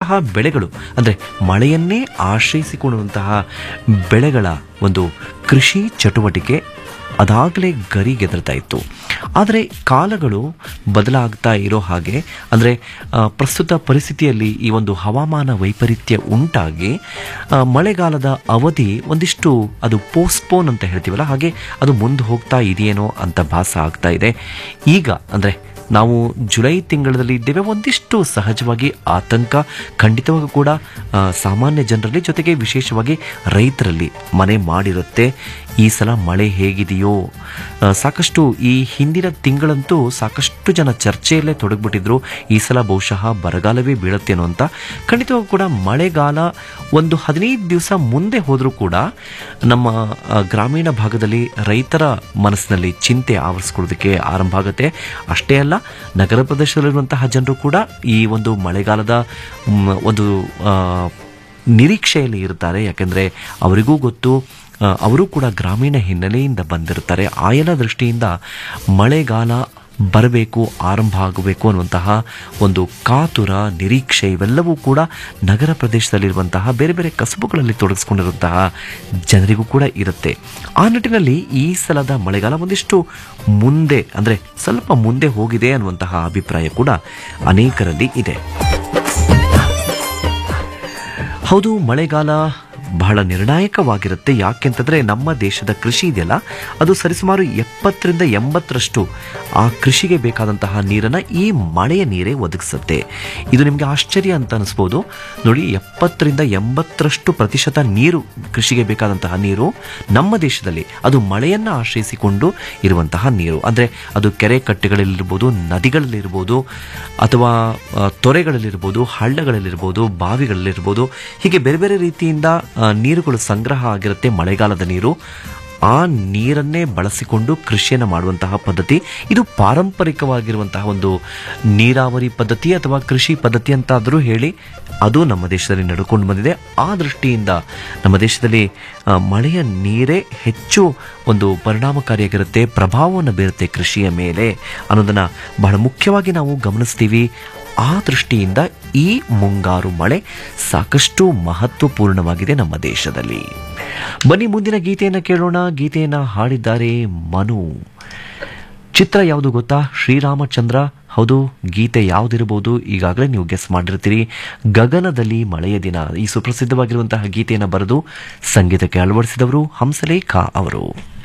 ಇಂತಹ ಬೆಳೆಗಳು ಅಂದರೆ ಮಳೆಯನ್ನೇ ಆಶ್ರಯಿಸಿಕೊಳ್ಳುವಂತಹ ಬೆಳೆಗಳ ಒಂದು ಕೃಷಿ ಚಟುವಟಿಕೆ ಅದಾಗಲೇ ಗರಿಗೆದರ್ತಾ ಇತ್ತು ಆದರೆ ಕಾಲಗಳು ಬದಲಾಗ್ತಾ ಇರೋ ಹಾಗೆ ಅಂದರೆ ಆ, ಪ್ರಸ್ತುತ ಪರಿಸ್ಥಿತಿಯಲ್ಲಿ ಈ ಒಂದು ಹವಾಮಾನ ವೈಪರೀತ್ಯ ಉಂಟಾಗಿ ಆ, ಮಳೆಗಾಲದ ಅವಧಿ ಒಂದಿಷ್ಟು ಅದು ಪೋಸ್ಟ್ಪೋನ್ ಅಂತ ಹೇಳ್ತೀವಲ್ಲ ಹಾಗೆ ಅದು ಮುಂದೆ ಹೋಗ್ತಾ ಇದೆಯೇನೋ ಅಂತ ಭಾಸ ಆಗ್ತಾ ಇದೆ ಈಗ ಅಂದರೆ ನಾವು ಜುಲೈ ತಿಂಗಳಲ್ಲಿ ಇದ್ದೇವೆ ಒಂದಿಷ್ಟು ಸಹಜವಾಗಿ ಆತಂಕ ಖಂಡಿತವಾಗೂ ಕೂಡ ಆ, ಸಾಮಾನ್ಯ ಜನರಲ್ಲಿ ಜೊತೆಗೆ ವಿಶೇಷವಾಗಿ ರೈತರಲ್ಲಿ ಮನೆ ಮಾಡಿರುತ್ತೆ ಈ ಸಲ ಮಳೆ ಹೇಗಿದೆಯೋ ಆ, ಸಾಕಷ್ಟು ಈ ಹಿಂದಿನ ತಿಂಗಳಂತೂ ಸಾಕಷ್ಟು ಜನ ಚರ್ಚೆಯಲ್ಲೇ ತೊಡಗ್ಬಿಟ್ಟಿದ್ರು ಈ ಸಲ ಬಹುಶಃ ಬರಗಾಲವೇ ಬೀಳುತ್ತೇನೋ ಅಂತ ಖಂಡಿತವಾಗೂ ಕೂಡ ಮಳೆಗಾಲ ಒಂದು ಹದಿನೈದು ದಿವಸ ಮುಂದೆ ಹೋದರೂ ಕೂಡ ನಮ್ಮ ಆ, ಗ್ರಾಮೀಣ ಭಾಗದಲ್ಲಿ ರೈತರ ಮನಸ್ಸಿನಲ್ಲಿ ಚಿಂತೆ ಆವರಿಸ್ಕೊಳ್ಳೋದಕ್ಕೆ ಆರಂಭ ಆಗುತ್ತೆ ಅಷ್ಟೇ ಅಲ್ಲ ನಗರ ಪ್ರದೇಶದಲ್ಲಿರುವಂತಹ ಜನರು ಕೂಡ ಈ ಒಂದು ಮಳೆಗಾಲದ ಮ್, ಒಂದು ಆ, ನಿರೀಕ್ಷೆಯಲ್ಲಿ ಇರ್ತಾರೆ ಯಾಕೆಂದರೆ ಅವರಿಗೂ ಗೊತ್ತು ಆ, ಅವರು ಕೂಡ ಗ್ರಾಮೀಣ ಹಿನ್ನೆಲೆಯಿಂದ ಬಂದಿರ್ತಾರೆ ಆ ಎಲ್ಲ ದೃಷ್ಟಿಯಿಂದ ಮಳೆಗಾಲ ಬರಬೇಕು ಆರಂಭ ಆಗಬೇಕು ಅನ್ನುವಂತಹ ಒಂದು ಕಾತುರ ನಿರೀಕ್ಷೆ ಇವೆಲ್ಲವೂ ಕೂಡ ನಗರ ಪ್ರದೇಶದಲ್ಲಿರುವಂತಹ ಬೇರೆ ಬೇರೆ ಕಸಬುಗಳಲ್ಲಿ ತೊಡಗಿಸ್ಕೊಂಡಿರುವಂತಹ ಜನರಿಗೂ ಕೂಡ ಇರುತ್ತೆ ಆ ನಿಟ್ಟಿನಲ್ಲಿ ಈ ಸಲದ ಮಳೆಗಾಲ ಒಂದಿಷ್ಟು ಮುಂದೆ ಅಂದರೆ ಸ್ವಲ್ಪ ಮುಂದೆ ಹೋಗಿದೆ ಅನ್ನುವಂತಹ ಅಭಿಪ್ರಾಯ ಕೂಡ ಅನೇಕರಲ್ಲಿ ಇದೆ ಹೌದು ಮಳೆಗಾಲ ಬಹಳ ನಿರ್ಣಾಯಕವಾಗಿರುತ್ತೆ ಯಾಕೆಂತಂದ್ರೆ ನಮ್ಮ ದೇಶದ ಕೃಷಿ ಇದೆಯಲ್ಲ ಅದು ಸರಿಸುಮಾರು ಎಪ್ಪತ್ತರಿಂದ ಎಂಬತ್ತರಷ್ಟು ಆ ಕೃಷಿಗೆ ಬೇಕಾದಂತಹ ನೀರನ್ನು ಈ ಮಳೆಯ ನೀರೇ ಒದಗಿಸುತ್ತೆ ಇದು ನಿಮಗೆ ಆಶ್ಚರ್ಯ ಅಂತ ಅನಿಸ್ಬೋದು ನೋಡಿ ಎಪ್ಪತ್ತರಿಂದ ಎಂಬತ್ತರಷ್ಟು ಪ್ರತಿಶತ ನೀರು ಕೃಷಿಗೆ ಬೇಕಾದಂತಹ ನೀರು ನಮ್ಮ ದೇಶದಲ್ಲಿ ಅದು ಮಳೆಯನ್ನು ಆಶ್ರಯಿಸಿಕೊಂಡು ಇರುವಂತಹ ನೀರು ಅಂದರೆ ಅದು ಕೆರೆ ಕಟ್ಟೆಗಳಲ್ಲಿರ್ಬೋದು ನದಿಗಳಲ್ಲಿರ್ಬೋದು ಅಥವಾ ಆ, ತೊರೆಗಳಲ್ಲಿರ್ಬೋದು ಹಳ್ಳಗಳಲ್ಲಿರ್ಬೋದು ಬಾವಿಗಳಲ್ಲಿರ್ಬೋದು ಹೀಗೆ ಬೇರೆ ಬೇರೆ ರೀತಿಯಿಂದ ಆ, ನೀರುಗಳು ಸಂಗ್ರಹ ಆಗಿರುತ್ತೆ ಮಳೆಗಾಲದ ನೀರು ಆ ನೀರನ್ನೇ ಬಳಸಿಕೊಂಡು ಕೃಷಿಯನ್ನು ಮಾಡುವಂತಹ ಪದ್ಧತಿ ಇದು ಪಾರಂಪರಿಕವಾಗಿರುವಂತಹ ಒಂದು ನೀರಾವರಿ ಪದ್ಧತಿ ಅಥವಾ ಕೃಷಿ ಪದ್ಧತಿ ಅಂತಾದರೂ ಹೇಳಿ ಅದು ನಮ್ಮ ದೇಶದಲ್ಲಿ ನಡ್ಕೊಂಡು ಬಂದಿದೆ ಆ ದೃಷ್ಟಿಯಿಂದ ನಮ್ಮ ದೇಶದಲ್ಲಿ ಆ, ಮಳೆಯ ನೀರೇ ಹೆಚ್ಚು ಒಂದು ಪರಿಣಾಮಕಾರಿಯಾಗಿರುತ್ತೆ ಪ್ರಭಾವವನ್ನು ಬೀರುತ್ತೆ ಕೃಷಿಯ ಮೇಲೆ ಅನ್ನೋದನ್ನು ಬಹಳ ಮುಖ್ಯವಾಗಿ ನಾವು ಗಮನಿಸ್ತೀವಿ ಆ ದೃಷ್ಟಿಯಿಂದ ಈ ಮುಂಗಾರು ಮಳೆ ಸಾಕಷ್ಟು ಮಹತ್ವಪೂರ್ಣವಾಗಿದೆ ನಮ್ಮ ದೇಶದಲ್ಲಿ ಬನ್ನಿ ಮುಂದಿನ ಗೀತೆಯನ್ನು ಕೇಳೋಣ ಗೀತೆಯನ್ನು ಹಾಡಿದ್ದಾರೆ ಮನು ಚಿತ್ರ ಯಾವುದು ಗೊತ್ತಾ ಶ್ರೀರಾಮಚಂದ್ರ ಹೌದು ಗೀತೆ ಯಾವುದಿರಬಹುದು ಈಗಾಗಲೇ ನೀವು ಗೆಸ್ ಮಾಡಿರ್ತೀರಿ ಗಗನದಲ್ಲಿ ಮಳೆಯ ದಿನ ಈ ಸುಪ್ರಸಿದ್ಧವಾಗಿರುವಂತಹ ಗೀತೆಯನ್ನು ಬರೆದು ಸಂಗೀತಕ್ಕೆ ಅಳವಡಿಸಿದವರು ಹಂಸಲೇಖ ಅವರು